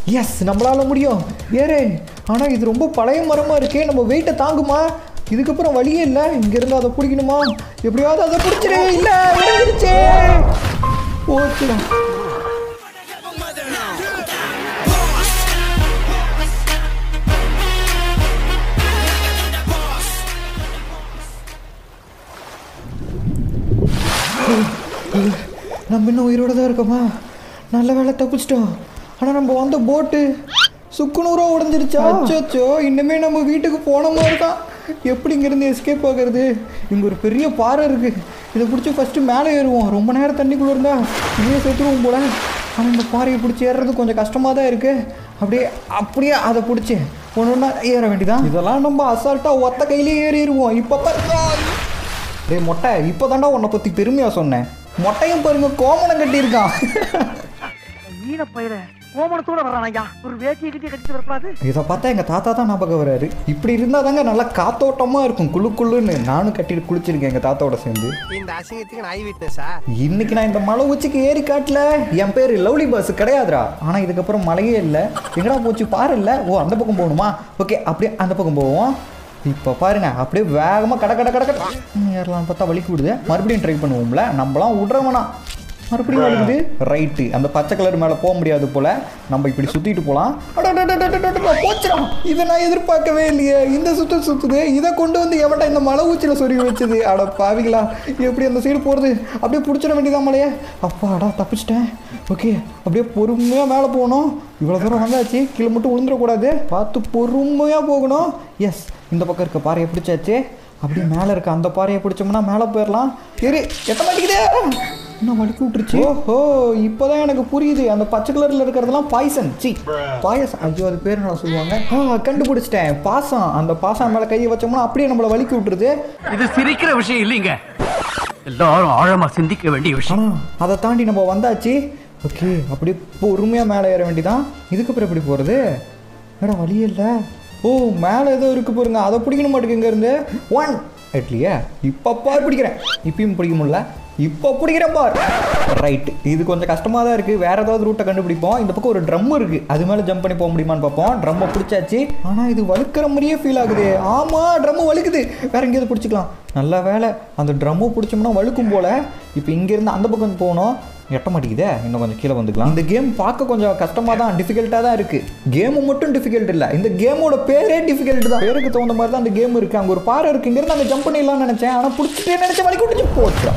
S நம்மளால முடியும் ஏறேன் ஆனால் இது ரொம்ப பழைய மரமாக இருக்கே நம்ம வெயிட்டை தாங்குமா இதுக்கப்புறம் வழியே இல்லை இங்கேருந்து அதை பிடிக்கணுமா எப்படியாவது அதை பிடிச்சிரு இல்லை உடைஞ்சிருச்சே ஓச்சுடா நம்ம இன்னும் உயிரோட தான் இருக்கோமா நல்ல வேலை தப்பிச்சிட்டோம் ஆனால் நம்ம வந்த போட்டு சுக்குநூறா உடஞ்சிருச்சா அச்சோ இன்னுமே நம்ம வீட்டுக்கு போன மாதிரி தான் எப்படி இங்கேருந்து எஸ்கேப் ஆகுறது இங்கே ஒரு பெரிய பாறை இருக்குது இதை பிடிச்சி ஃபஸ்ட்டு மேலே ஏறுவோம் ரொம்ப நேரம் தண்ணிக்குள்ளே இருந்தா இதே செத்துருவோம் போல ஆனால் இந்த பாறையை பிடிச்சி ஏறுறது கொஞ்சம் கஷ்டமாக தான் இருக்குது அப்படியே அப்படியே அதை பிடிச்சி ஒன்று ஒன்றா ஏற வேண்டியதான் இதெல்லாம் நம்ம அசால்ட்டாக ஒத்த கையிலே ஏறிடுவோம் இப்போ டேய் மொட்டை இப்போ தாண்டா உன்னை பற்றி பெருமையாக சொன்னேன் மொட்டையும் பாருங்க கோமணம் கட்டியிருக்கான் ஈன பயிர கோமணத்தோட வர்றான் ஐயா ஒரு வேட்டியை கட்டி கட்டிட்டு வரக்கூடாது இதை பார்த்தா எங்கள் தாத்தா தான் ஞாபகம் வராரு இப்படி இருந்தால் தாங்க நல்லா காத்தோட்டமாக இருக்கும் குளு குளுன்னு நானும் கட்டிட்டு குளிச்சிருக்கேன் எங்கள் தாத்தாவோட சேர்ந்து இந்த அசிங்கத்துக்கு நான் ஐ விட்னஸா இன்னைக்கு நான் இந்த மலை உச்சிக்கு ஏறி காட்டல என் பேர் லவ்லி பஸ் கிடையாதுடா ஆனால் இதுக்கப்புறம் மலையே இல்லை எங்கடா போச்சு பாரு இல்லை ஓ அந்த பக்கம் போகணுமா ஓகே அப்படியே அந்த பக்கம் போவோம் இப்போ பாருங்க அப்படியே வேகமாக கட கட கட கட ம், ஏறலாம்னு பார்த்தா வலிக்கு விடுது மறுபடியும் ட்ரை பண்ணுவோம்ல நம்மளாம் விட்றவனா மறுபடியும் வலிக்குது ரைட்டு அந்த பச்சை கலர் மேலே போக முடியாது போல நம்ம இப்படி சுற்றிட்டு போகலாம் போச்சுடா இதை நான் எதிர்பார்க்கவே இல்லையே இந்த சுத்து சுத்துது இதை கொண்டு வந்து எவன்டா இந்த மலை ஊச்சியில் சொருகி வச்சது அட பாவிங்களா எப்படி அந்த சைடு போகிறது அப்படியே பிடிச்சிட வேண்டியதான் மலையே அப்பாடா தப்பிச்சிட்டேன் ஓகே அப்படியே பொறுமையாக மேலே போகணும் இவ்வளோ தூரம் வந்தாச்சு கீழே மட்டும் விழுந்துடக்கூடாது பார்த்து பொறுமையாக போகணும் எஸ் இந்த பக்கம் இருக்க பாறையை பிடிச்சாச்சு அப்படியே மேலே இருக்க அந்த பாறையை பிடிச்சோம்னா மேலே போயிடலாம் சரி எட்ட மாட்டேங்குதே இன்னும் வலிக்கு விட்டுருச்சு ஓஹோ இப்போதான் எனக்கு புரியுது அந்த பச்சை கலரில் இருக்கிறதெல்லாம் பாய்சன் சி பாயசம் ஐயோ அது பேர் நான் சொல்லுவாங்க ஆ கண்டுபிடிச்சிட்டேன் பாசம் அந்த பாசம் மேலே கையை வச்சோம்னா அப்படியே நம்மளை வலிக்கு விட்டுருது இது சிரிக்கிற விஷயம் இல்லைங்க எல்லாரும் ஆழமா சிந்திக்க வேண்டிய விஷயம் ஆனால் அதை தாண்டி நம்ம வந்தாச்சு ஓகே அப்படியே பொறுமையாக மேலே ஏற வேண்டியதான் இதுக்கப்புறம் எப்படி போகிறது மேடம் வழியே இல்லை ஓ மேலே ஏதோ இருக்கு பாருங்க அதை பிடிக்கணும் மாட்டேங்க இங்கேருந்து ஒன் எட்லியே இப்போ பார் பிடிக்கிறேன் இப்பயும் பிடிக்க முடியல இப்போ பிடிக்கிறேன் பார் ரைட் இது கொஞ்சம் கஷ்டமாக தான் இருக்குது வேறு ஏதாவது ரூட்டை கண்டுபிடிப்போம் இந்த பக்கம் ஒரு ட்ரம் இருக்குது அது மேலே ஜம்ப் பண்ணி போக முடியுமான்னு பார்ப்போம் ட்ரம்மை பிடிச்சாச்சு ஆனால் இது வழுக்கிற மாதிரியே ஃபீல் ஆகுது ஆமாம் ட்ரம்மு வழுக்குது வேற எங்கேயாவது பிடிச்சிக்கலாம் நல்ல வேலை அந்த ட்ரம்மு பிடிச்சோம்னா வழுக்கும் போல் இப்போ இங்கேருந்து அந்த பக்கம் போகணும் எட்ட மாட்டேங்குதே இன்னும் கொஞ்சம் கீழே வந்துக்கலாம் இந்த கேம் பார்க்க கொஞ்சம் கஷ்டமாக தான் டிஃபிகல்ட்டாக தான் இருக்குது கேமு மட்டும் டிஃபிகல்ட் இல்லை இந்த கேமோட பேரே டிஃபிகல்ட் தான் பேருக்கு தகுந்த மாதிரி தான் அந்த கேம் இருக்குது அங்கே ஒரு பாறை இருக்குது இங்கேருந்து அங்கே ஜம்ப் பண்ணிடலாம்னு நினச்சேன் ஆனால் பிடிச்சிட்டே நினச்ச வழி விட்டுச்சு போச்சு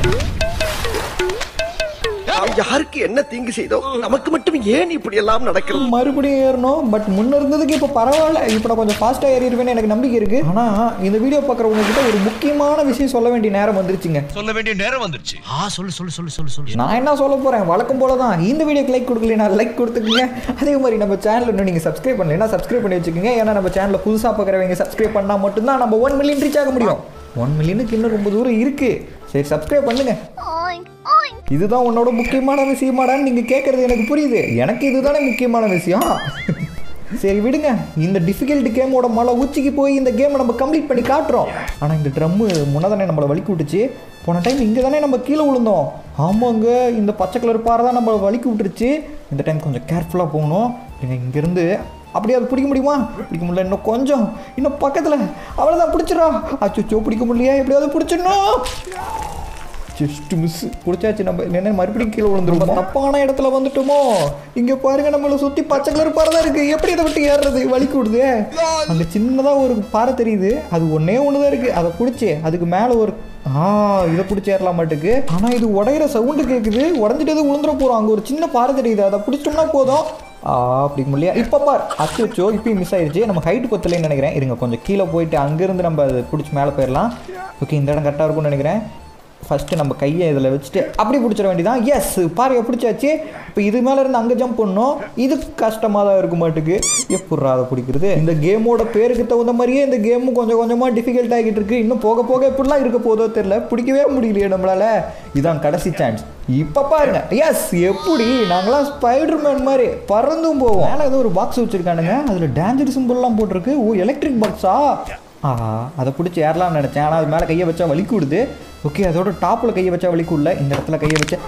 நாம் யாருக்கு என்ன தீங்கு செய்தோம் நமக்கு மட்டும் ஏன் இப்படி எல்லாம் நடக்கிறது மறுபடியும் ஏறணும் பட் முன்ன இருந்ததுக்கு இப்போ பரவாயில்ல இப்போ நான் கொஞ்சம் ஃபாஸ்ட்டாக ஏறிடுவேன்னு எனக்கு நம்பிக்கை இருக்குது ஆனால் இந்த வீடியோ பார்க்குறவங்க கிட்ட ஒரு முக்கியமான விஷயம் சொல்ல வேண்டிய நேரம் வந்துருச்சுங்க சொல்ல வேண்டிய நேரம் வந்துருச்சு ஆ சொல்லு சொல்லு சொல்லு சொல்லு சொல்லு நான் என்ன சொல்ல போகிறேன் வழக்கம் போல தான் இந்த வீடியோக்கு லைக் கொடுக்கலனா லைக் கொடுத்துக்குங்க அதே மாதிரி நம்ம சேனல் இன்னும் நீங்கள் சப்ஸ்கிரைப் பண்ணலைன்னா சப்ஸ்கிரைப் பண்ணி வச்சுக்கோங்க ஏன்னா நம்ம சேனலில் புதுசாக பார்க்குறவங்க சப்ஸ்கிரைப் பண்ணால் மட்டும்தான் நம்ம ஒன் மில்லியன் ரீச் ஆக முடியும் ஒன் மில்லியனுக்கு இன்னும் ரொம்ப தூரம் இருக்குது சரி சப்ஸ்கிரைப் பண்ணுங்க இதுதான் உன்னோட முக்கியமான விஷயமாடான்னு நீங்கள் கேட்குறது எனக்கு புரியுது எனக்கு இதுதானே முக்கியமான விஷயம் சரி விடுங்க இந்த டிஃபிகல்ட் கேமோட மலை உச்சிக்கு போய் இந்த கேமை நம்ம கம்ப்ளீட் பண்ணி காட்டுறோம் ஆனால் இந்த ட்ரம்மு முன்னதானே நம்மளை வலிக்கு விட்டுச்சு போன டைம் இங்கே தானே நம்ம கீழே விழுந்தோம் ஆமாங்க இந்த பச்சை கலர் பாறை தான் நம்மளை வலிக்கு விட்டுருச்சு இந்த டைம் கொஞ்சம் கேர்ஃபுல்லாக போகணும் நீங்கள் இங்கேருந்து அப்படியே அது பிடிக்க முடியுமா பிடிக்க முடியல இன்னும் கொஞ்சம் இன்னும் பக்கத்தில் அவ்வளோதான் பிடிச்சிடா அச்சோ பிடிக்க முடியலையா எப்படியாவது பிடிச்சிடணும் ஜஸ்ட் மிஸ் பிடிச்சாச்சு நம்ம என்ன மறுபடியும் கீழே விழுந்துருவோம் தப்பான இடத்துல வந்துட்டோமோ இங்க பாருங்க நம்மளை சுத்தி பச்சை கலர் பாறை தான் இருக்கு எப்படி இதை விட்டு ஏறுறது வலிக்கு விடுது அங்க சின்னதா ஒரு பாறை தெரியுது அது ஒன்னே ஒண்ணுதான் இருக்கு அதை பிடிச்சி அதுக்கு மேல ஒரு ஆ இதை பிடிச்சி ஏறலாம் மாட்டுக்கு ஆனா இது உடையிற சவுண்டு கேக்குது உடஞ்சிட்டு விழுந்துட போறோம் அங்க ஒரு சின்ன பாறை தெரியுது அதை பிடிச்சிட்டோம்னா போதும் ஆ அப்படி முடியல இப்போ பார் அச்சோ இப்பயும் மிஸ் ஆயிடுச்சு நம்ம ஹைட் பத்தலைன்னு நினைக்கிறேன் இருங்க கொஞ்சம் கீழே போயிட்டு அங்கேருந்து நம்ம அதை பிடிச்சி மேலே போயிடலாம் ஓகே இந்த இடம் கரெக்டாக இருக்கும்னு நினைக்கிறேன் ஃபஸ்ட்டு நம்ம கையை இதில் வச்சுட்டு அப்படி பிடிச்சிட வேண்டியதான் எஸ் பாருங்க பிடிச்சாச்சு இப்போ இது மேலே இருந்து அங்கே ஜம்ப் பண்ணோம் இது கஷ்டமாக தான் இருக்க மாட்டுக்கு எப்பட்றா அதை பிடிக்கிறது இந்த கேமோட பேருக்கு தகுந்த மாதிரியே இந்த கேமும் கொஞ்சம் கொஞ்சமாக டிஃபிகல்ட் ஆகிட்டு இருக்கு இன்னும் போக போக எப்படிலாம் இருக்க போதோ தெரில பிடிக்கவே முடியலையே நம்மளால இதான் கடைசி சான்ஸ் இப்போ பாருங்க எஸ் எப்படி நாங்களாம் ஸ்பைடர் மேன் மாதிரி பறந்தும் போவோம் மேலே ஏதோ ஒரு பாக்ஸ் வச்சுருக்கானுங்க அதில் டேஞ்சர் சிம்பிள்லாம் போட்டிருக்கு ஓ எலக்ட்ரிக் பாக்ஸா ஆஹா அதை பிடிச்சி ஏறலாம்னு நினச்சேன் ஆனால் அது மேலே கையை வச்சா வலிக்கு விடுது ஓகே அதோட டாப்பில் கையை வச்சா வலிக்கு விடல இந்த இடத்துல கையை வச்சு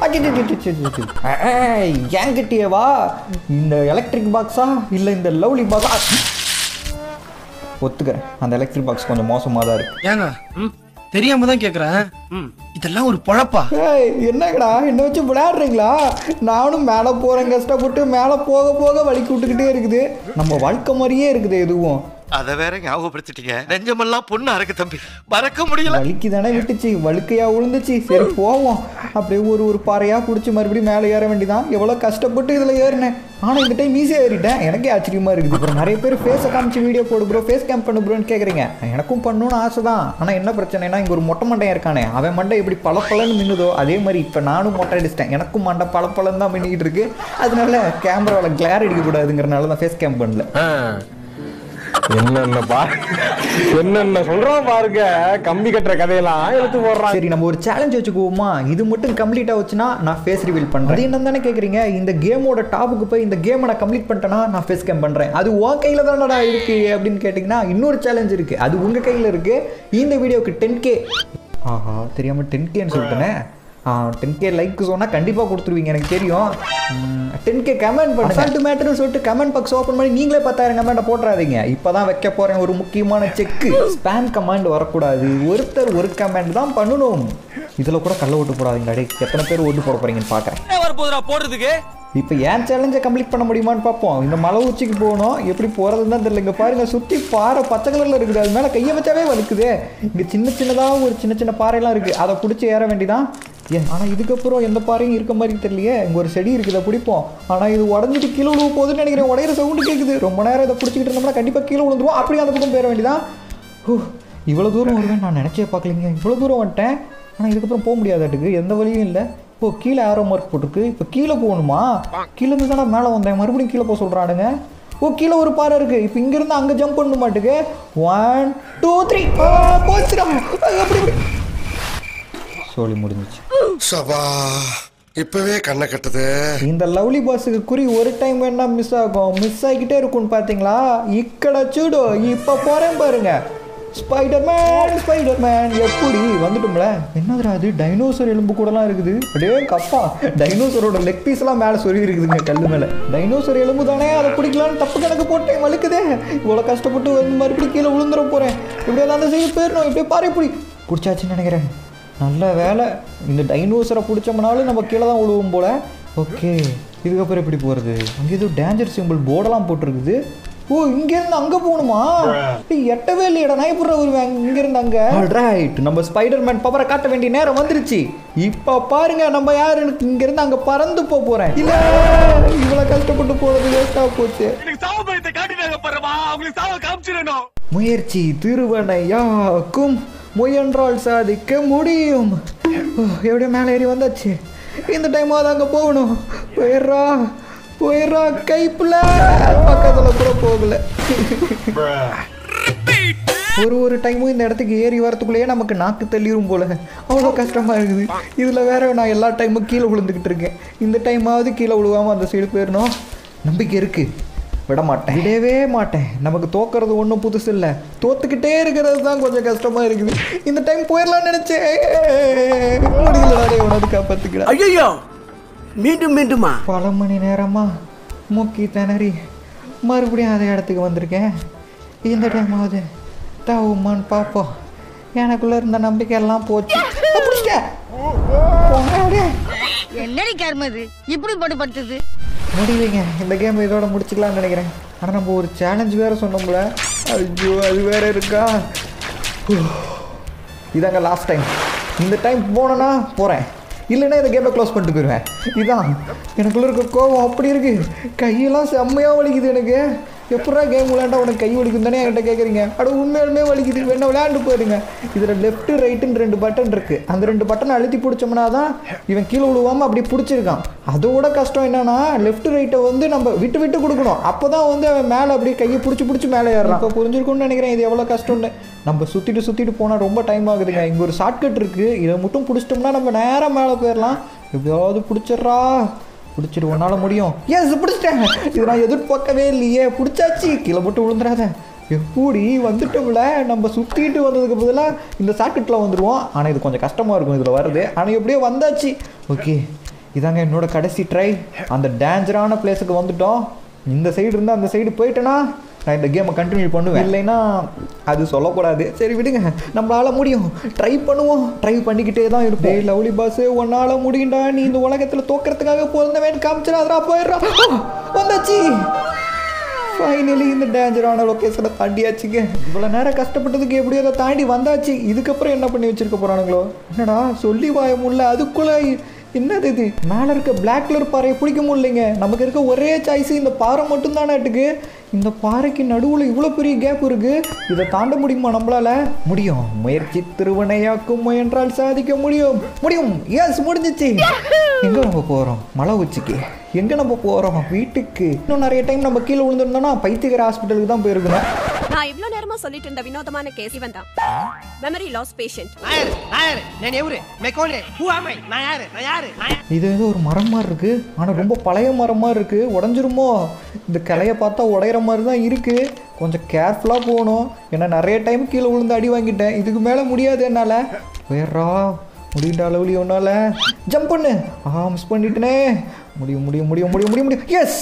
ஏன் கிட்டியே வா இந்த எலக்ட்ரிக் பாக்ஸா இல்லை இந்த லவ்லி பாக்ஸா ஒத்துக்கிறேன் அந்த எலக்ட்ரிக் பாக்ஸ் கொஞ்சம் மோசமாக தான் இருக்கு ஏங்க தெரியாம தான் கேக்குறேன் இதெல்லாம் ஒரு பொழப்பா ஏய் என்னங்கடா என்ன வச்சு விளையாடுறீங்களா நானும் மேலே போகிறேன் கஷ்டப்பட்டு மேலே போக போக வலிக்கு விட்டுக்கிட்டே இருக்குது நம்ம வாழ்க்கை மாதிரியே இருக்குது எதுவும் அத வேற ஞாபகப்படுத்திட்டீங்க நெஞ்சமெல்லாம் பொண்ணு அறக்கு தம்பி மறக்க முடியல வலிக்கு தானே விட்டுச்சு வழுக்கையா விழுந்துச்சு சரி போவோம் அப்படியே ஒரு ஒரு பாறையாக பிடிச்சி மறுபடியும் மேலே ஏற வேண்டியதான் எவ்வளோ கஷ்டப்பட்டு இதில் ஏறினேன் ஆனால் இந்த டைம் ஈஸியாக ஏறிட்டேன் எனக்கே ஆச்சரியமாக இருக்குது அப்புறம் நிறைய பேர் ஃபேஸை காமிச்சு வீடியோ போடு ப்ரோ ஃபேஸ் கேம் பண்ணு ப்ரோன்னு கேட்குறீங்க எனக்கும் பண்ணணும்னு ஆசை தான் ஆனால் என்ன பிரச்சனைனா இங்கே ஒரு மொட்டை மண்டையன் இருக்கானே அவன் மண்டை எப்படி பல பலன்னு மின்னுதோ அதே மாதிரி இப்போ நானும் மொட்டை அடிச்சிட்டேன் எனக்கும் மண்டை பல பலன்னு தான் மின்னிக்கிட்டு இருக்கு அதனால கேமராவில் கிளார் அடிக்கக்கூடாதுங்கிறனால தான் ஃபேஸ் கேம் பண்ணல என்னென்ன பா என்னென்ன சொல்றான் பாருங்க கம்பி கட்டுற கதையெல்லாம் எடுத்து போடுறான் சரி நம்ம ஒரு சேலஞ்ச் வச்சுக்குவோமா இது மட்டும் கம்ப்ளீட் ஆச்சுன்னா நான் ஃபேஸ் ரிவீல் பண்றேன் அது என்ன தானே கேக்குறீங்க இந்த கேமோட டாப்புக்கு போய் இந்த கேமை நான் கம்ப்ளீட் பண்ணிட்டேன்னா நான் ஃபேஸ் கேம் பண்றேன் அது உன் கையில தானடா இருக்கு அப்படின்னு கேட்டிங்கன்னா இன்னொரு சேலஞ்ச் இருக்கு அது உங்க கையில இருக்கு இந்த வீடியோக்கு டென் கே ஆஹா தெரியாம டென் கேன்னு சொல்லிட்டேனே டென் கே லைக் சொன்னால் கண்டிப்பாக கொடுத்துருவீங்க எனக்கு தெரியும் டென் கே கமெண்ட் பண்ணு அசால்ட் மேட்டர்னு சொல்லிட்டு கமெண்ட் பாக்ஸ் ஓப்பன் பண்ணி நீங்களே பத்தாயிரம் கமெண்ட்டை போட்டுறாதீங்க இப்போ தான் வைக்க போகிறேன் ஒரு முக்கியமான செக்கு ஸ்பேம் கமாண்ட் வரக்கூடாது ஒருத்தர் ஒரு கமெண்ட் தான் பண்ணணும் இதில் கூட கள்ள ஓட்டு போடாதீங்க டேய் எத்தனை பேர் ஓட்டு போட போகிறீங்கன்னு பார்க்குறேன் போடுறதுக்கு இப்போ ஏன் சேலஞ்சை கம்ப்ளீட் பண்ண முடியுமான்னு பார்ப்போம் இந்த மலை உச்சிக்கு போகணும் எப்படி போகிறதுன்னு தான் தெரியல இங்கே பாருங்க சுற்றி பாறை பச்சை கலரில் இருக்குது அது மேலே கையை வச்சாவே வலிக்குதே இங்கே சின்ன சின்னதாக ஒரு சின்ன சின்ன பாறையெல்லாம் இருக்குது அதை பிடிச்சி ஏற வேண்டிதான் ஏன் ஆனால் இதுக்கப்புறம் எந்த பாறையும் இருக்க மாதிரி தெரியலையே இங்கே ஒரு செடி இருக்குது அதை பிடிப்போம் ஆனால் இது உடஞ்சிட்டு கீழே விழுவ போகுதுன்னு நினைக்கிறேன் உடையிற சவுண்டு கேட்குது ரொம்ப நேரம் இதை பிடிச்சிக்கிட்டு இருந்தோம்னா கண்டிப்பாக கீழே விழுந்துருவோம் அப்படியே அந்த பக்கம் போயிட வேண்டியதான் ஹூ இவ்வளோ தூரம் வருவேன் நான் நினச்சே பார்க்கலீங்க இவ்வளோ தூரம் வந்துட்டேன் ஆனால் இதுக்கப்புறம் போக முடியாதாட்டுக்கு எந்த வழியும் இல்லை ஓ கீழே ஆரோ மார்க் போட்டிருக்கு இப்போ கீழே போகணுமா கீழே இருந்து தானே மேலே வந்தேன் மறுபடியும் கீழே போக சொல்கிறானுங்க ஓ கீழே ஒரு பாறை இருக்குது இப்போ இங்கேருந்து அங்கே ஜம்ப் பண்ண மாட்டுக்கு ஒன் டூ த்ரீ போச்சுடா அப்படி இப்படி. சோலி முடிஞ்சிச்சு சபா இப்பவே கண்ணை கட்டுது இந்த லவ்லி பாஸுக்கு குறி ஒரு டைம் வேணா மிஸ் ஆகும் மிஸ் ஆகிக்கிட்டே இருக்கும்னு பார்த்தீங்களா இக்கட சூடு இப்போ போகிறேன் பாருங்க ஸ்பைடர் மேன் ஸ்பைடர் மேன் எப்படி வந்துட்டோம்ல என்னதுடா அது டைனோசர் எலும்பு கூடலாம் இருக்குது அப்படியே கப்பா டைனோசரோட லெக் பீஸ்லாம் மேலே சொருகி இருக்குதுங்க கல் மேலே டைனோசர் எலும்பு தானே அதை பிடிக்கலான்னு தப்பு கணக்கு போட்டேன் வழுக்குதே இவ்வளோ கஷ்டப்பட்டு வந்து மறுபடியும் கீழே விழுந்துட போகிறேன் இப்படியே அந்த சைடு போயிடணும் இப்படியே பாரு இப்படி பிடிச்சாச்சுன்னு நினைக்கிறேன் நல்ல வேலை இந்த டைனோசரை பிடிச்சோம்னாலும் நம்ம கீழே தான் விழுவோம் போல ஓகே இதுக்கப்புறம் எப்படி போகிறது அங்கே ஏதோ டேஞ்சர் சிம்பிள் போர்டெல்லாம் போட்டிருக்குது ஓ இங்கேருந்து அங்கே போகணுமா டேய், எட்டவே இல்லையடா நான் எப்படி வருவேன் இங்கேருந்து அங்கே ரைட் நம்ம ஸ்பைடர் மேன் பவரை காட்ட வேண்டிய நேரம் வந்துருச்சு இப்போ பாருங்க நம்ம யாரு இங்கேருந்து அங்கே பறந்து போக போகிறேன் இல்லை இவ்வளோ கஷ்டப்பட்டு போகிறது வேஸ்ட்டாக போச்சு சாவபயத்தை காட்டினாங்க பாருமா அவங்களுக்கு சாவ காமிச்சிடணும் முயற்சி திருவனையாக்கும் முயன்றால் சாதிக்க முடியும் ஓ, எப்படியோ மேலே ஏறி வந்தாச்சு இந்த டைம் அது அங்கே போகணும் போயிடுறா போயிடுறா கைப்புல பக்கத்தில் கூட போகல ஒரு ஒரு டைமும் இந்த இடத்துக்கு ஏறி வரத்துக்குள்ளேயே நமக்கு நாக்கு தள்ளிரும் போல அவ்வளோ கஷ்டமா இருக்குது இதில் வேற நான் எல்லா டைமும் கீழே விழுந்துக்கிட்டு இருக்கேன் இந்த டைமாவது கீழே விழுவாமல் அந்த சைடு போயிடணும் நம்பிக்கை இருக்கு விட மாட்டேன் விடவே மாட்டேன் நமக்கு தோக்கிறது ஒன்றும் புதுசு இல்லை தோத்துக்கிட்டே இருக்கிறது தான் கொஞ்சம் கஷ்டமா இருக்குது இந்த டைம் போயிடலாம்னு நினைச்சேன் முடியல உனது காப்பாத்துக்கிறேன் ஐயோ மீண்டும் மீண்டுமா பல மணி நேரமா மூக்கி திணறி மறுபடியும் அதே இடத்துக்கு வந்திருக்கேன் இந்த டைமாவது தாவுமான்னு பார்ப்போம் எனக்குள்ள இருந்த நம்பிக்கை எல்லாம் போச்சு பிடிச்சிட்டேன். போங்கடே. என்னடி கர்ம இது இப்படி போட்டு படுத்துது முடியலைங்க இந்த கேம் இதோட முடிச்சுக்கலாம்னு நினைக்கிறேன் ஆனால் நம்ம ஒரு சேலஞ்ச் வேற சொன்னோம்ல ஐயோ அது வேற இருக்கா ஹூ. இதாங்க லாஸ்ட் டைம் இந்த டைம் போனேன்னா போகிறேன் இல்லைன்னா இந்த கேமை க்ளோஸ் பண்ணிட்டு போயிடுவேன் இதான் எனக்குள்ள இருக்க கோவம் அப்படி இருக்கு கையெல்லாம் செம்மையாக வலிக்குது எனக்கு எப்படா கேம் விளையாண்டா உனக்கு கை வலிக்கும் தானே என்கிட்ட கேட்குறீங்க அட உண்மையாலுமே வலிக்குது வேணா விளையாண்டு போயிடுங்க இதில் லெஃப்ட் ரைட்டுன்னு ரெண்டு பட்டன் இருக்குது அந்த ரெண்டு பட்டனை அழுத்தி பிடிச்சோம்னா தான் இவன் கீழே விழுவாமல் அப்படி பிடிச்சிருக்கான் அதோட கஷ்டம் என்னன்னா லெஃப்ட் ரைட்டை வந்து நம்ம விட்டு விட்டு கொடுக்கணும் அப்போ தான் வந்து அவன் மேலே அப்படியே கையை பிடிச்சி பிடிச்சி மேலே ஏறான் இப்போ புரிஞ்சிருக்கும்னு நினைக்கிறேன் இது எவ்வளோ கஷ்டம்னு நம்ம சுற்றிட்டு சுற்றிட்டு போனால் ரொம்ப டைம் ஆகுதுங்க இங்கே ஒரு ஷார்ட்கட் இருக்குது இதை மட்டும் பிடிச்சிட்டோம்னா நம்ம நேராக மேலே போயிடலாம் எப்படியாவது பிடிச்சிட்றா பிடிச்சிட்டு உன்னால முடியும் எஸ் பிடிச்சிட்டேன் இது நான் எதிர்பார்க்கவே இல்லையே பிடிச்சாச்சு கீழே போட்டு விழுந்துடாத எப்படி வந்துட்டோம்ல நம்ம சுற்றிட்டு வந்ததுக்கு பதிலாக இந்த சாக்கெட்டில் வந்துடுவோம் ஆனால் இது கொஞ்சம் கஷ்டமாக இருக்கும் இதில் வருது ஆனால் எப்படியோ வந்தாச்சு ஓகே இதாங்க என்னோட கடைசி ட்ரை அந்த டேஞ்சரான பிளேஸுக்கு வந்துட்டோம் இந்த சைடு இருந்து அந்த சைடு போயிட்டேன்னா நான் இந்த கேமை கண்டினியூ பண்ணுவேன் இல்லைன்னா அது சொல்லக்கூடாது சரி விடுங்க நம்மளால முடியும் ட்ரை பண்ணுவோம் ட்ரை பண்ணிக்கிட்டே தான் இருப்போம் டேய் லவ்லி பாஸ் உன்னால முடியும்டா நீ இந்த உலகத்தில் தோக்கிறதுக்காக பிறந்தவன் காமிச்சிடாதரா போயிடுறா வந்தாச்சு ஃபைனலி இந்த டேஞ்சரான லொக்கேஷனை தாண்டியாச்சுங்க இவ்வளோ நேரம் கஷ்டப்பட்டதுக்கு எப்படியோ அதை தாண்டி வந்தாச்சு இதுக்கப்புறம் என்ன பண்ணி வச்சிருக்க போகிறானுங்களோ என்னடா சொல்லி வாய முடியல அதுக்குள்ளே என்னது இது மேலே இருக்க பிளாக் கலர் பாறையை பிடிக்க முடியலைங்க நமக்கு இருக்க ஒரே சாய்ஸ் இந்த பாறை மட்டும்தானாட்டுக்கு இந்த பாறைக்கு நடுவில் இவ்வளோ பெரிய கேப் இருக்கு இதை தாண்ட முடியுமா நம்மளால முடியும் முயற்சி திருவனையாக்கும் முயன்றால் சாதிக்க முடியும் முடியும் எஸ் முடிஞ்சிச்சு எங்க நம்ம போகிறோம் மலை உச்சிக்கு எங்க நம்ம போகிறோம் வீட்டுக்கு இன்னும் நிறைய டைம் நம்ம கீழே விழுந்திருந்தோம்னா பைத்தியகர ஹாஸ்பிட்டலுக்கு தான் போயிருக்கணும் நான் இவ்ளோ நேரமா சொல்லிட்டு இருந்த வினோதமான கேஸ் இவன் தான் மெமரி லாஸ் பேஷண்ட் நாயரு நாயரு நான் எவரு மெக்கோனே ஹூ ஆமை நான் யாரு நான் யாரு நான் யாரு? இது ஏதோ ஒரு மரம் மாதிரி இருக்கு ஆனால் ரொம்ப பழைய மரம் மாதிரி இருக்கு உடஞ்சிருமோ இந்த கிளைய பார்த்தா உடையிற மாதிரி தான் இருக்கு கொஞ்சம் கேர்ஃபுல்லாக போகணும் ஏன்னா நிறைய டைம் கீழே விழுந்து அடி வாங்கிட்டேன் இதுக்கு மேலே முடியாது என்னால் வேறா முடியுண்டா லவ்லி ஒன்றால ஜம்ப் பண்ணு ஆ மிஸ் பண்ணிட்டேனே முடியும் முடியும் முடியும் முடியும் முடியும் முடியும் எஸ்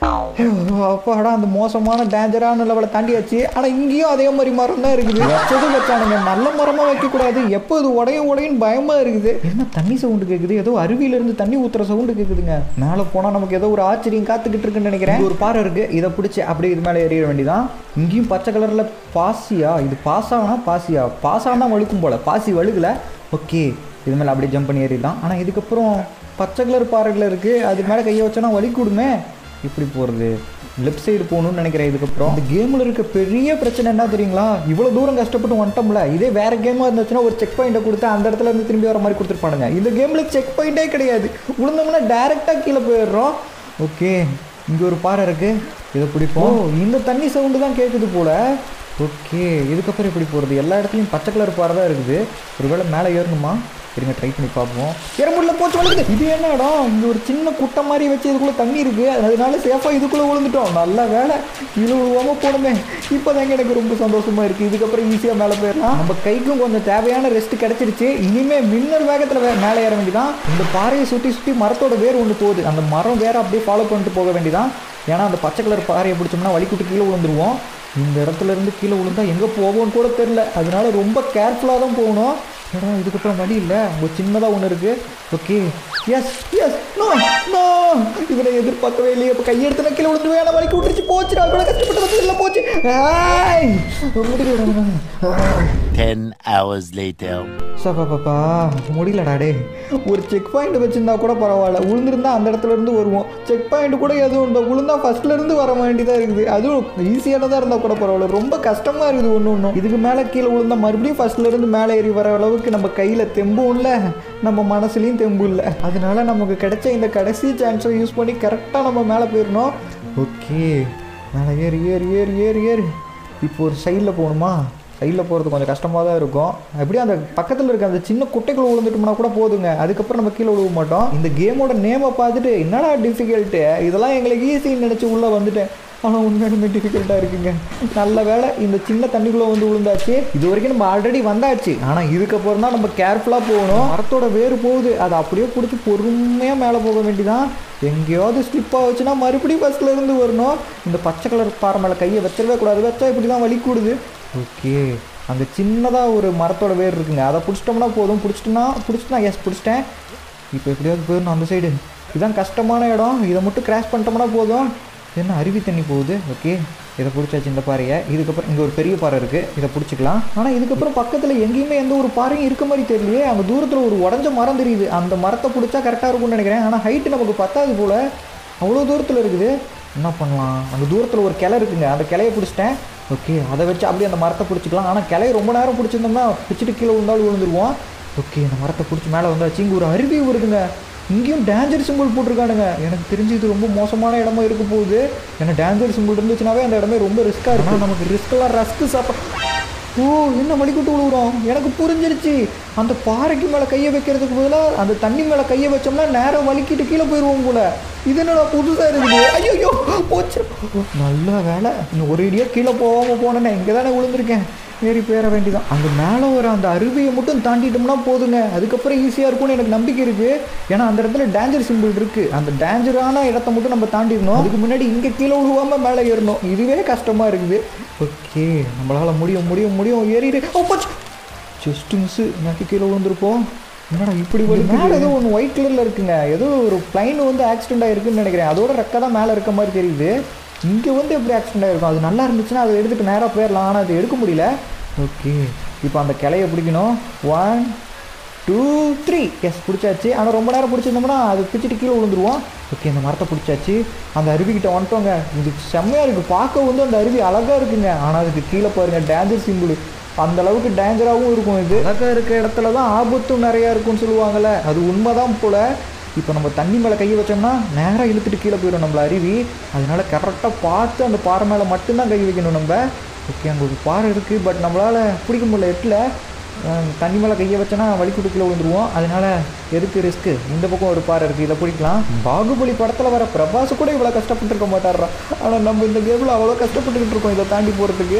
அப்பாடா அந்த மோசமான டேஞ்சரான லெவலை தாண்டியாச்சு ஆனால் இங்கேயும் அதே மாதிரி மரம் தான் இருக்குது வச்சது வச்சானுங்க நல்ல மரமாக வைக்கக்கூடாது எப்போ இது உடையும் உடையும் பயமாக இருக்குது என்ன தண்ணி சவுண்டு கேட்குது ஏதோ அருவியிலேருந்து தண்ணி ஊற்றுற சவுண்டு கேட்குதுங்க மேலே போனால் நமக்கு ஏதோ ஒரு ஆச்சரியம் காத்துக்கிட்டு இருக்குன்னு நினைக்கிறேன் இங்க ஒரு பாறை இருக்குது இதை பிடிச்சி அப்படியே இது மேலே ஏறிட வேண்டியதான் இங்கேயும் பச்சை கலரில் பாசியா இது பாசானா பாசியா பாசானா வழுக்கும் போல பாசி வழுகல ஓகே இது மேலே அப்படியே ஜம்ப் பண்ணி ஏறிடலாம் ஆனால் இதுக்கப்புறம் பச்சை கலர் பாறைகள் இருக்குது அது மேலே கையை வச்சோன்னா வலி கூடுமே இப்படி போகிறது லெஃப்ட் சைடு போகணும்னு நினைக்கிறேன் இதுக்கப்புறம் இந்த கேமில் இருக்க பெரிய பிரச்சனை என்ன தெரியுங்களா இவ்வளோ தூரம் கஷ்டப்பட்டு வந்துட்டோம்ல இதே வேற கேமாக இருந்துச்சுன்னா ஒரு செக் பாயிண்ட்டை கொடுத்து அந்த இடத்துல இருந்து திரும்பி வர மாதிரி கொடுத்துருப்பானுங்க இந்த கேமில் செக் பாயிண்ட்டே கிடையாது விழுந்தோம்னா டேரெக்டாக கீழே போயிடுறோம் ஓகே இங்கே ஒரு பாறை இருக்குது இதை பிடிப்போம் இந்த தண்ணி சவுண்டு தான் கேட்குது போல ஓகே இதுக்கப்புறம் எப்படி போகிறது எல்லா இடத்துலையும் பச்சை கலர் பாறை தான் இருக்குது ஒருவேளை மேலே ஏறணுமா இருங்க ட்ரை பண்ணி பார்ப்போம் ஏற முடியல போச்சு வளர்க்குது இது என்ன இடம் இங்கே ஒரு சின்ன குட்டை மாதிரி வச்சு இதுக்குள்ளே தண்ணி இருக்குது அதனால சேஃபாக இதுக்குள்ளே விழுந்துட்டோம் நல்ல வேலை கீழே விழுவாமல் போனோமே இப்போ தாங்க எனக்கு ரொம்ப சந்தோஷமா இருக்குது இதுக்கப்புறம் ஈஸியாக மேலே போயிடலாம் நம்ம கைக்கும் கொஞ்சம் தேவையான ரெஸ்ட் கிடச்சிருச்சு இனிமே மின்னல் வேகத்தில் வே மேலே ஏற வேண்டியதான் இந்த பாறையை சுற்றி சுற்றி மரத்தோட வேர் ஒன்று போகுது அந்த மரம் வேற அப்படியே ஃபாலோ பண்ணிட்டு போக வேண்டியதான் ஏன்னா அந்த பச்சை கலர் பாறையை பிடிச்சோம்னா வலிக்குட்டு கீழே விழுந்துருவோம் இந்த இடத்துல இருந்து கீழே விழுந்தா எங்கே போவோம்னு கூட தெரில அதனால ரொம்ப கேர்ஃபுல்லாக தான் போகணும் ஏடா இதுக்கப்புறம் வழி இல்லை ஒரு சின்னதாக ஒன்று இருக்குது okay yes yes no no இவனை எதிர்பார்க்கவே இல்லையே இப்போ கையெடுத்து நான் கீழே விழுந்துருவேன் ஆனால் வலிக்கு விட்டுருச்சு போச்சுடா இவ்வளோ கஷ்டப்பட்டு வந்து இல்லை போச்சு ஆய் முடியல Ten hours later. சப்பாப்பா முடியலடா டே ஒரு செக் பாயிண்ட் வச்சிருந்தா கூட பரவாயில்ல உளுந்திருந்தா அந்த இடத்துல இருந்து வருவோம் செக் பாயிண்ட் கூட எதுவும் இல்லை உளுந்தா ஃபர்ஸ்ட்ல இருந்து வர வேண்டியதாக இருக்குது அதுவும் ஈஸியானதாக இருந்தால் கூட பரவாயில்ல ரொம்ப கஷ்டமாக இருக்குது ஒன்று ஒன்றும் இதுக்கு மேலே கீழே விழுந்தா மறுபடியும் ஃபர்ஸ்ட்ல இருந்து மேலே ஏறி வர அளவுக்கு நம்ம கையில் தெம்பும் இல்லை நம்ம மனசுலையும் தெம்பு இல்லை அதனால நமக்கு கிடைச்ச இந்த கடைசி சான்ஸை யூஸ் பண்ணி கரெக்டாக நம்ம மேலே போயிடணும் ஓகே மேலே ஏறி ஏறி ஏறி ஏறி ஏறி இப்போ ஒரு சைடில் போகணுமா சைடில் போகிறது கொஞ்சம் கஷ்டமாக தான் இருக்கும் அப்படியே அந்த பக்கத்தில் இருக்க அந்த சின்ன குட்டைக்குள்ள விழுந்துட்டோம்னா கூட போதுங்க அதுக்கப்புறம் நம்ம கீழே விழுக மாட்டோம் இந்த கேமோட நேமை பார்த்துட்டு என்னடா டிஃபிகல்ட்டு இதெல்லாம் எங்களுக்கு ஈஸின்னு நினச்சி உள்ளே வந்துட்டேன் ஆனால் உண்மையாலுமே டிஃபிகல்ட்டாக இருக்குங்க நல்ல வேளை இந்த சின்ன தண்ணிக்குள்ளே வந்து விழுந்தாச்சு இது வரைக்கும் நம்ம ஆல்ரெடி வந்தாச்சு ஆனால் இதுக்கப்புறம் தான் நம்ம கேர்ஃபுல்லாக போகணும் மரத்தோட வேறு போகுது அதை அப்படியே பிடிச்சி பொறுமையாக மேலே போக வேண்டியதான் எங்கேயாவது ஸ்லிப் ஆச்சுன்னா மறுபடியும் ஃபஸ்ட்டில் இருந்து வரணும் இந்த பச்சை கலர் பாறை மேலே கையை வச்சிடவே கூடாது வச்சா இப்படி தான் வலி கூடுது ஓகே அங்கே சின்னதாக ஒரு மரத்தோட வேர் இருக்குங்க அதை பிடிச்சிட்டோம்னா போதும் பிடிச்சிட்டோம்னா பிடிச்சிட்டா எஸ் பிடிச்சிட்டேன் இப்போ எப்படியாவது போயிடணும் அந்த சைடு இதுதான் கஷ்டமான இடம் இதை மட்டும் கிராஷ் பண்ணிட்டோம்னா போதும் என்ன அருவி தண்ணி போகுது ஓகே இதை பிடிச்சாச்சு இந்த பாறையை இதுக்கப்புறம் இங்கே ஒரு பெரிய பாறை இருக்குது இதை பிடிச்சிக்கலாம் ஆனால் இதுக்கப்புறம் பக்கத்தில் எங்கேயுமே எந்த ஒரு பாறையும் இருக்க மாதிரி தெரியலையே அங்கே தூரத்தில் ஒரு உடஞ்ச மரம் தெரியுது அந்த மரத்தை பிடிச்சா கரெக்டாக இருக்கும்னு நினைக்கிறேன் ஆனால் ஹைட்டு நமக்கு பத்தாது போல் அவ்வளோ தூரத்தில் இருக்குது என்ன பண்ணலாம் அந்த தூரத்தில் ஒரு கிளை இருக்குங்க அந்த கிளையை பிடிச்சிட்டேன் ஓகே அதை வச்சு அப்படியே அந்த மரத்தை பிடிச்சிக்கலாம் ஆனால் கிளையை ரொம்ப நேரம் பிடிச்சிருந்தோம்னா பிடிச்சிட்டு கீழே விழுந்தாலும் விழுந்துருவோம் ஓகே இந்த மரத்தை பிடிச்சி மேலே வந்தாச்சு இங்கே ஒரு அருவி வருதுங்க இங்கேயும் டேஞ்சர் சிம்பிள் போட்டிருக்கானுங்க எனக்கு தெரிஞ்சு இது ரொம்ப மோசமான இடமா இருக்க போகுது ஏன்னா டேஞ்சர் சிம்பிள் இருந்துச்சுனாவே அந்த இடமே ரொம்ப ரிஸ்க்காக இருக்கும் நமக்கு ரிஸ்க்கெல்லாம் ரஸ்க்கு சாப்பிட ஓ என்ன வலிக்கிட்டு விழுகுறோம் எனக்கு புரிஞ்சிருச்சு அந்த பாறைக்கு மேலே கையை வைக்கிறதுக்கு பதிலாக அந்த தண்ணி மேலே கையை வச்சோம்னா நேரம் வலிக்கிட்டு கீழே போயிடுவோம் போல இது என்னடா புதுசாக இருக்குது ஐயோ போச்சு நல்ல வேலை இன்னும் ஒரு இடியாக கீழே போகாமல் போனேனே இங்கே தானே விழுந்திருக்கேன் ஏறி போயிட வேண்டியதான் அங்கே மேலே ஒரு அந்த அருவியை மட்டும் தாண்டிட்டோம்னா போதுங்க அதுக்கப்புறம் ஈஸியாக இருக்கும்னு எனக்கு நம்பிக்கை இருக்குது ஏன்னா அந்த இடத்துல டேஞ்சர் சிம்பிள் இருக்குது அந்த டேஞ்சரான இடத்த மட்டும் நம்ம தாண்டிடணும் அதுக்கு முன்னாடி இங்கே கீழே விழுவாமல் மேலே ஏறணும் இதுவே கஷ்டமாக இருக்குது ஓகே நம்மளால் முடியும் முடியும் முடியும் ஏறிடு ஓ போச்சு ஜஸ்ட் மிஸ்ஸு நாட்டி கீழே விழுந்திருப்போம் என்னடா இப்படி வருது மேலே ஏதோ ஒன்று ஒயிட் கலரில் இருக்குங்க ஏதோ ஒரு பிளைன் வந்து ஆக்சிடென்ட் ஆயிருக்குன்னு நினைக்கிறேன் அதோட ரெக்கை தான் மேலே இருக்க மாதிரி தெரியுது இங்கே வந்து எப்படி ஆக்சிடென்ட் ஆயிருக்கும் அது நல்லா இருந்துச்சுன்னா அதை எடுத்துட்டு நேராக போயிடலாம் ஆனால் அது எடுக்க முடியல ஓகே இப்போ அந்த கிளையை பிடிக்கணும் ஒன் டூ த்ரீ எஸ் பிடிச்சாச்சு ஆனால் ரொம்ப நேரம் பிடிச்சிருந்தோம்னா அது பிடிச்சிட்டு கீழே விழுந்துருவோம் ஓகே இந்த மரத்தை பிடிச்சாச்சு அந்த அருவிக்கிட்ட வந்துட்டோங்க இது செம்மையாக இருக்குது பார்க்க வந்து அந்த அருவி அழகாக இருக்குங்க ஆனால் அதுக்கு கீழே பாருங்கள் டேஞ்சர் சிம்பிள் அந்த அளவுக்கு டேஞ்சராகவும் இருக்கும் இது அழகாக இருக்க இடத்துல தான் ஆபத்தும் நிறையா இருக்கும்னு சொல்லுவாங்கள்ல அது உண்மைதான் போல் இப்போ நம்ம தண்ணி மேலே கையை வச்சோம்னா நேராக இழுத்துட்டு கீழே போயிடும் நம்மள அருவி அதனால கரெக்டாக பார்த்து அந்த பாறை மேலே மட்டும்தான் கை வைக்கணும் நம்ம ஓகே அங்கே ஒரு பாறை இருக்குது பட் நம்மளால் பிடிக்க முடியல எட்டில் அஹ் தண்ணி மேலே கையை வச்சோன்னா வலிக்குட்டு கீழே விழுந்துருவோம் அதனால எதுக்கு ரிஸ்க்கு இந்த பக்கம் ஒரு பாறை இருக்குது இதை பிடிக்கலாம் பாகுபலி படத்தில் வர பிரபாஸ் கூட இவ்வளோ கஷ்டப்பட்டுருக்க மாட்டாரா ஆனால் நம்ம இந்த கேமில் அவ்வளோ கஷ்டப்பட்டுக்கிட்டு இருக்கோம் இதை தாண்டி போகிறதுக்கு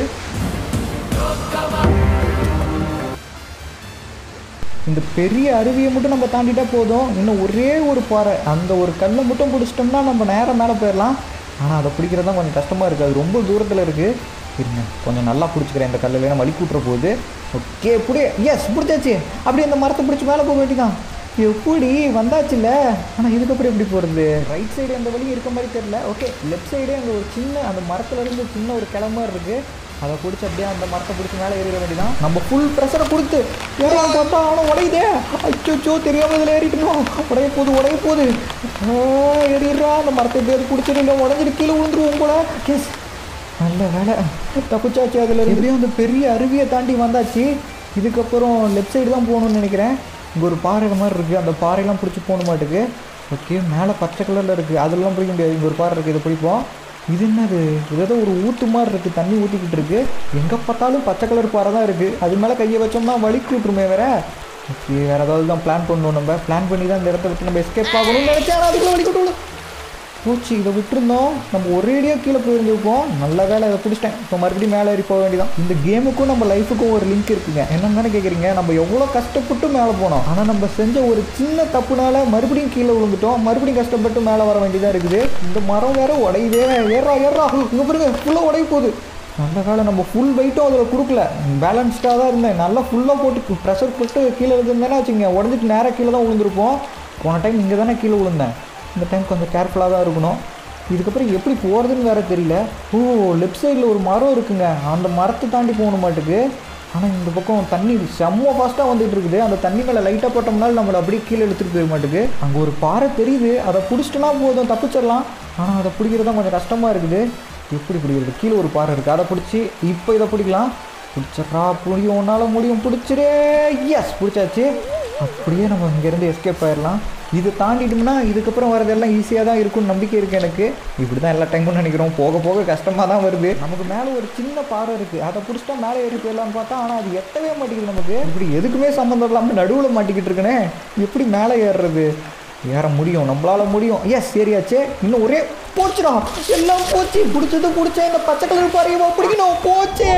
இந்த பெரிய அருவியை மட்டும் நம்ம தாண்டிட்டா போதும் இன்னும் ஒரே ஒரு பாறை அந்த ஒரு கல்லை மட்டும் பிடிச்சிட்டோம்னா நம்ம நேரம் மேலே போயிடலாம் ஆனால் அதை பிடிக்கிறது தான் கொஞ்சம் கஷ்டமாக இருக்குது அது ரொம்ப தூரத்தில் இருக்குது இருங்க கொஞ்சம் நல்லா பிடிச்சிக்கிறேன் இந்த கல்லில் வேணால் வலி கூட்டுற போகுது ஓகே இப்படி எஸ் பிடிச்சாச்சு அப்படியே அந்த மரத்தை பிடிச்சி மேலே போக வேண்டியதான் எப்படி வந்தாச்சுல்ல ஆனால் இதுக்கப்புறம் எப்படி போகிறது ரைட் சைடு அந்த வழி இருக்க மாதிரி தெரியல ஓகே லெஃப்ட் சைடு அங்கே ஒரு சின்ன அந்த மரத்துல இருந்து சின்ன ஒரு கிளம்பு இருக்குது அதை பிடிச்சி அப்படியே அந்த மரத்தை பிடிச்சி மேலே ஏறிட வேண்டியதான் நம்ம ஃபுல் ப்ரெஷரை கொடுத்து ஏறலாம் பார்த்தா அவனும் உடையுதே அச்சோ தெரியாமல் இதில் ஏறிட்டணும் உடைய போகுது உடைய போகுது ஆ, ஏறிடுறா அந்த மரத்தை எப்படியாவது பிடிச்சிட்டு உடஞ்சிட்டு கீழே விழுந்துருவோம் போல எஸ் நல்ல வேலை தப்பிச்சாச்சு அதில் எப்படியும் அந்த பெரிய அருவியை தாண்டி வந்தாச்சு இதுக்கப்புறம் லெஃப்ட் சைடு தான் போகணும்னு நினைக்கிறேன் இங்கே ஒரு பாறை மாதிரி இருக்குது அந்த பாறையெல்லாம் பிடிச்சி போக மாட்டுக்கு ஓகே மேலே பச்சை கலரில் இருக்குது அதெல்லாம் பிடிக்க முடியாது இங்கே ஒரு பாறை இருக்குது இதை பிடிப்போம் இது என்னது இது ஏதோ ஒரு ஊத்து மாதிரி இருக்குது தண்ணி ஊற்றிக்கிட்டு இருக்கு எங்கே பார்த்தாலும் பச்சை கலர் பாறை தான் இருக்குது அது மேலே கையை வச்சோம்னா வலிக்கு விட்டுருமே வேற ஓகே வேறு ஏதாவது தான் பிளான் பண்ணணும் நம்ம பிளான் பண்ணி தான் இந்த இடத்த விட்டு நம்ம எஸ்கேப் ஆகணும்னு நினச்சா அதுக்குள்ள வலிக்கு விட்டு போச்சு இதை விட்டுருந்தோம் நம்ம ஒரேடியாக கீழே போயிருந்துருப்போம் நல்ல வேலை இதை பிடிச்சிட்டேன் இப்போ மறுபடியும் மேலே ஏறி போக வேண்டியதான் இந்த கேமுக்கும் நம்ம லைஃபுக்கும் ஒரு லிங்க் இருக்குங்க என்னன்னு தானே கேட்குறீங்க நம்ம எவ்வளோ கஷ்டப்பட்டு மேலே போனோம் ஆனால் நம்ம செஞ்ச ஒரு சின்ன தப்புனால மறுபடியும் கீழே விழுந்துட்டோம் மறுபடியும் கஷ்டப்பட்டு மேலே வர வேண்டியதாக இருக்குது இந்த மரம் வேற உடையுதே ஏறா ஏறா இங்கே பாருங்க ஃபுல்லாக உடைய போகுது நல்ல வேலை நம்ம ஃபுல் வெயிட்டும் அதில் கொடுக்கல பேலன்ஸ்டாக தான் இருந்தேன் நல்லா ஃபுல்லாக போட்டு ப்ரெஷர் போட்டு கீழே விழுந்திருந்தேன்னா வச்சுங்க உடஞ்சிட்டு நேராக கீழே தான் விழுந்திருப்போம் போன டைம் இங்கே தானே கீழே விழுந்தேன் இந்த டைம் கொஞ்சம் கேர்ஃபுல்லாக தான் இருக்கணும் இதுக்கப்புறம் எப்படி போகிறதுன்னு வேற தெரியல ஓ லெஃப்ட் சைடில் ஒரு மரம் இருக்குங்க அந்த மரத்தை தாண்டி போகணும் மாட்டுக்கு ஆனால் இந்த பக்கம் தண்ணி செம்ம ஃபாஸ்ட்டாக வந்துட்டு இருக்குது அந்த தண்ணி மேலே லைட்டாக போட்டோம்னால நம்மளை அப்படியே கீழே எடுத்துகிட்டு போயிட மாட்டுக்கு அங்கே ஒரு பாறை தெரியுது அதை பிடிச்சிட்டோன்னா போதும் தப்பிச்சிடலாம் ஆனால் அதை பிடிக்கிறது தான் கொஞ்சம் கஷ்டமாக இருக்குது எப்படி பிடிக்கிறது கீழே ஒரு பாறை இருக்குது அதை பிடிச்சி இப்போ இதை பிடிக்கலாம் பிடிச்சிட்றா முடியும் உன்னால் முடியும் பிடிச்சிடே எஸ் பிடிச்சாச்சு அப்படியே நம்ம இங்கேருந்து எஸ்கேப் ஆயிடலாம் இதை தாண்டிட்டோம்னா இதுக்கப்புறம் வரதெல்லாம் ஈஸியாக தான் இருக்கும்னு நம்பிக்கை இருக்குது எனக்கு இப்படி தான் எல்லா டைமும் நினைக்கிறோம் போக போக கஷ்டமாக தான் வருது நமக்கு மேலே ஒரு சின்ன பாறை இருக்குது அதை பிடிச்சிட்டா மேலே ஏறி போயிடலாம்னு பார்த்தா ஆனால் அது எட்டவே மாட்டேங்குது நமக்கு இப்படி எதுக்குமே சம்மந்தம் இல்லாமல் நடுவில் மாட்டிக்கிட்டு இருக்கனே எப்படி மேலே ஏறுறது ஏற முடியும் நம்மளால முடியும் எஸ் ஏறியாச்சே இன்னும் ஒரே போச்சுடா எல்லாம் போச்சு பிடிச்சது பிடிச்ச இந்த பச்சை கலர் பாறையவா பிடிக்கணும் போச்சே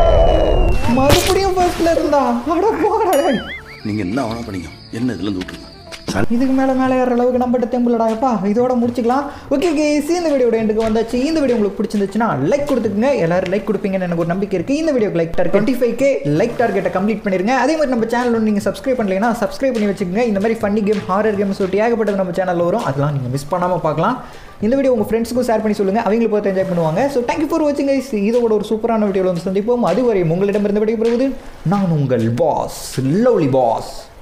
மறுபடியும் ஃபர்ஸ்ட்ல இருந்தா அட போடா நீங்க என்ன வேணா பண்ணீங்க என்ன இதுல இருந்து விட்டுருங்க இதுக்கு மேலே மேலே ஏற அளவுக்கு நம்மகிட்ட தெம்புலடா எப்பா இதோட முடிச்சுக்கலாம் ஓகே கேஸ் இந்த வீடியோட எண்டுக்கு வந்தாச்சு இந்த வீடியோ உங்களுக்கு பிடிச்சிருந்துச்சுன்னா லைக் கொடுத்துக்குங்க எல்லாரும் லைக் கொடுப்பீங்கன்னு எனக்கு ஒரு நம்பிக்கை இருக்குது இந்த வீடியோக்கு like target twenty five K like டார்கெட்டை கம்ப்ளீட் பண்ணிருங்க அதே மாதிரி நம்ம சேனல் நீங்கள் சப்ஸ்கிரைப் பண்ணலைன்னா சப்ஸ்கிரைப் பண்ணி வச்சுக்கோங்க இந்த மாதிரி ஃபன்னி கேம் ஹாரர் கேம்ஸ் சொல்லிட்டு ஏகப்பட்டது நம்ம சேனலில் வரும் அதெல்லாம் நீங்கள் மிஸ் பண்ணாமல் பார்க்கலாம் இந்த வீடியோ உங்கள் ஃப்ரெண்ட்ஸுக்கும் ஷேர் பண்ணி சொல்லுங்கள் அவங்களுக்கு பார்த்து என்ஜாய் பண்ணுவாங்க ஸோ தேங்க்யூ ஃபார் வாட்சிங் கைஸ் இதோட ஒரு சூப்பரான வீடியோவில் வந்து சந்திப்போம் அதுவரை உங்களிடமிருந்து விடைபெறுவது நான் உங்கள் பாஸ் லவ்லி பாஸ்